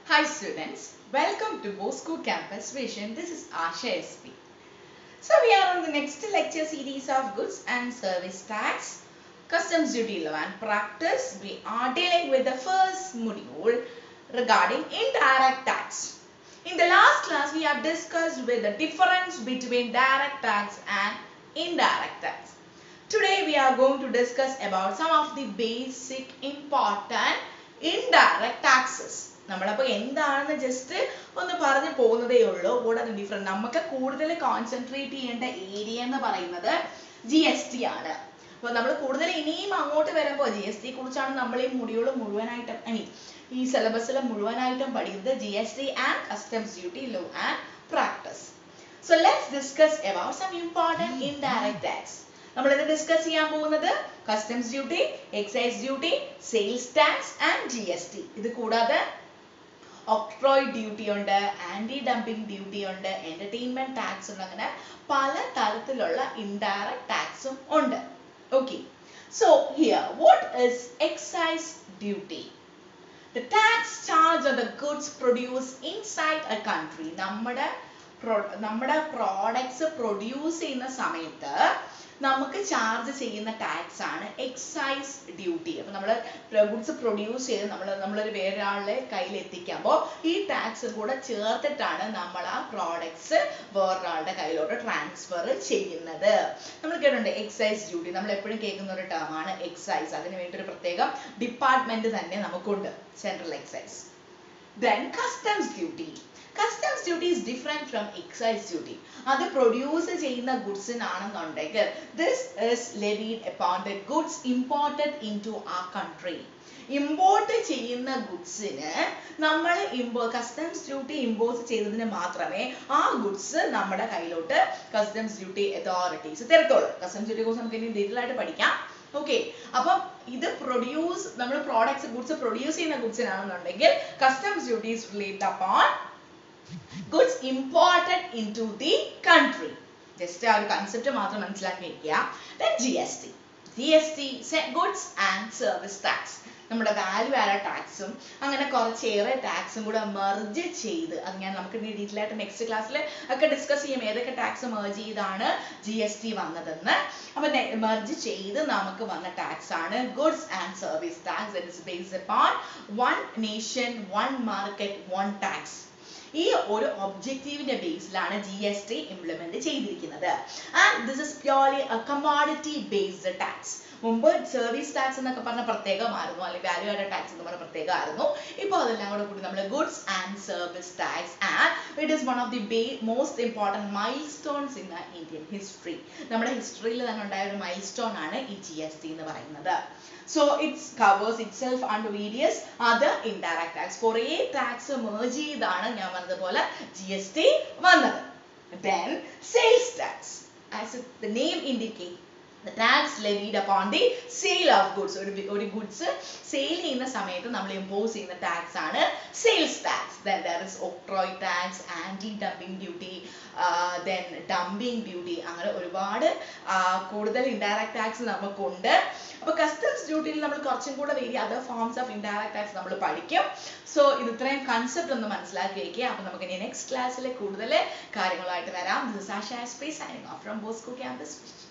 Hi students, welcome to Bosco Campus Vision. This is Asha SP. So we are on the next lecture series of goods and service tax, customs duty law and practice. We are dealing with the first module regarding indirect tax. In the last class we have discussed with the difference between direct tax and indirect tax. Today we are going to discuss about some of the basic important indirect taxes. നമ്മളപ്പോൾ എന്താണെന്ന് just ഒന്ന് പറഞ്ഞു പോകുന്നതേ ഉള്ളൂ കൂടാതെ different നമുക്ക് കൂടുതൽ concentrate ചെയ്യേണ്ട ഏരിയ എന്ന് പറയുന്നത് ജി എസ് ടി ആണ് അപ്പോൾ നമ്മൾ കൂടുതൽ ഇനിയും അങ്ങോട്ട് വരുമ്പോൾ ജി എസ് ടിയെ കുറിച്ചാണ് നമ്മൾ ഈ മൊഡ്യൂൾ മുഴുവനായിട്ടും ഐ മീൻ ഈ സിലബസിൽ മുഴുവനായിട്ടും പഠിക്കുന്നത് G S T and customs duty law and practice so let's discuss about some important indirect tax നമ്മൾ ഇത് ഡിസ്കസ് ചെയ്യാൻ പോകുന്നത് customs duty excise duty sales tax and G S T ഇത് കൂടാതെ ഒക്ട്രോയ് ഡ്യൂട്ടി ഉണ്ട് ആന്റി ഡംപിംഗ് ഡ്യൂട്ടി ഉണ്ട് entertainment tax ഉണ്ട് അങ്ങനെ പല തരത്തിലുള്ള ഇൻഡയറക്റ്റ് ടാക്സും ഉണ്ട് okay so here what is excise duty the tax charged on the goods produced inside a country നമ്മുടെ pro- നമ്മുടെ പ്രോഡക്ട്സ് പ്രൊഡ്യൂസ് ചെയ്യുന്ന സമയത്ത് നമുക്ക് ചാർജ് ചെയ്യുന്ന ടാക്സ് ആണ് എക്സൈസ് ഡ്യൂട്ടി അപ്പൊ നമ്മൾ ഗുഡ്സ് പ്രൊഡ്യൂസ് ചെയ്ത് നമ്മൾ നമ്മളൊരു വേറൊരാളുടെ കയ്യിൽ എത്തിക്കുമ്പോൾ ഈ ടാക്സ് കൂടെ ചേർത്തിട്ടാണ് നമ്മൾ ആ പ്രോഡക്ട്സ് വേറൊരാളുടെ കയ്യിലോട്ട് ട്രാൻസ്ഫർ ചെയ്യുന്നത് നമ്മൾ കേട്ടിട്ടുണ്ട് എക്സൈസ് ഡ്യൂട്ടി നമ്മൾ എപ്പോഴും കേൾക്കുന്ന ഒരു ടേം ആണ് എക്സൈസ് അതിന് വേണ്ടി ഒരു പ്രത്യേകം ഡിപ്പാർട്ട്മെന്റ് തന്നെ നമുക്കുണ്ട് central excise then customs duty customs duty is different from excise duty അത് പ്രൊഡ്യൂസ് ചെയ്യുന്ന ഗുഡ്സിനാണെന്നുണ്ടെങ്കിൽ this is levied upon the goods imported into our country import ചെയ്യുന്ന ഗുഡ്സിന് നമ്മൾ ഇമ്പോ കസ്റ്റംസ് ഡ്യൂട്ടി ഇമ്പോസ് ചെയ്തതിന് മാത്രമേ ആ ഗുഡ്സ് നമ്മുടെ കയ്യിലോട്ട് കസ്റ്റംസ് ഡ്യൂട്ടി അതോറിറ്റീസ് തരത്തുള്ളൂ കസ്റ്റംസ് ഡ്യൂട്ടിയെ കുറിച്ച് നമുക്ക് ഇനി ഡീറ്റെയിൽ ആയിട്ട് പഠിക്കാം ഓക്കെ അപ്പം ഇത് പ്രൊഡ്യൂസ് നമ്മൾ പ്രോഡക്ട്സ് ഗുഡ്സ് പ്രൊഡ്യൂസ് ചെയ്യുന്ന ഗുഡ്സിനാണെന്നുണ്ടെങ്കിൽ customs duties relate upon goods imported in to the country just ആ ഒരു കൺസെപ്റ്റ് മാത്രം മനസ്സിലാക്കി വെക്കുക then G S T G S T goods and service tax നമ്മുടെ വാല്യൂ ആഡ് ടാക്സും അങ്ങനെ കുറച്ചേറെ ടാക്സും കൂടെ മെർജ് ചെയ്ത് അത് ഞാൻ നമുക്ക് ഡീറ്റെയിൽ ആയിട്ട് നെക്സ്റ്റ് ക്ലാസ്സിൽ ഒക്കെ ഡിസ്കസ് ചെയ്യും ഏതൊക്കെ ടാക്സ് മെർജ് ചെയ്താണ് ജി എസ് ടി വന്നതെന്ന് അപ്പൊ മെർജ് ചെയ്ത് നമുക്ക് വന്ന ടാക്സ് ആണ് goods and service tax that is based upon one nation one market one tax ഈ ഒരു ഒബ്ജക്റ്റീവിന്റെ ബേസിലാണ് ജി എസ് ടി ഇംപ്ലിമെന്റ് ചെയ്തിരിക്കുന്നത് and this is purely a commodity based tax മുമ്പ് സർവീസ് ടാക്സ് എന്നൊക്കെ പറഞ്ഞ പ്രത്യേകമായിരുന്നു അല്ലെങ്കിൽ വാല്യൂ ആഡഡ് ടാക്സ് എന്ന് പറഞ്ഞ പ്രത്യേകമായിരുന്നു ഇപ്പോൾ അതെല്ലാം കൂടെ കൂടി നമ്മൾ goods and service tax and it is one of the most important milestones in Indian history നമ്മുടെ ഹിസ്റ്ററിയിൽ തന്നെ ഉണ്ടായ ഒരു മൈൽ സ്റ്റോൺ ആണ് ഈ ജി എസ് ടി എന്ന് പറയുന്നത് so it's covers itself under various other indirect tax കുറേ ടാക്സ് മേർജ് ചെയ്താണ് ഞാൻ പറഞ്ഞതുപോലെ ജി എസ് ടി വന്നത് then sales tax as the name indicate the tax levied upon the sale of goods ഒരു ഒരു goods sale ചെയ്യുന്ന സമയത്ത് നമ്മൾ ഇമ്പോസ് ചെയ്യുന്ന ടാക്സ് ആണ് sales tax then there is octroi tax anti dumping duty uh, then dumping duty അങ്ങനെ ഒരുപാട് uh, കൂടുതൽ ഇൻഡയറക്ട് ടാക്സ് നമുക്കുണ്ട് അപ്പൊ കസ്റ്റംസ് ഡ്യൂട്ടിയിൽ നമ്മൾ കുറച്ചും കൂടെ very other forms of indirect tax നമ്മൾ പഠിക്കും സോ ഇത് ഇത്രയും കൺസെപ്റ്റ് ഒന്ന് മനസ്സിലാക്കി വെക്കുക അപ്പൊ നമുക്ക് ഇനി നെക്സ്റ്റ് ക്ലാസ്സിൽ കൂടുതൽ കാര്യങ്ങളായിട്ട് വരാം this Asha space signing off from Bosco campus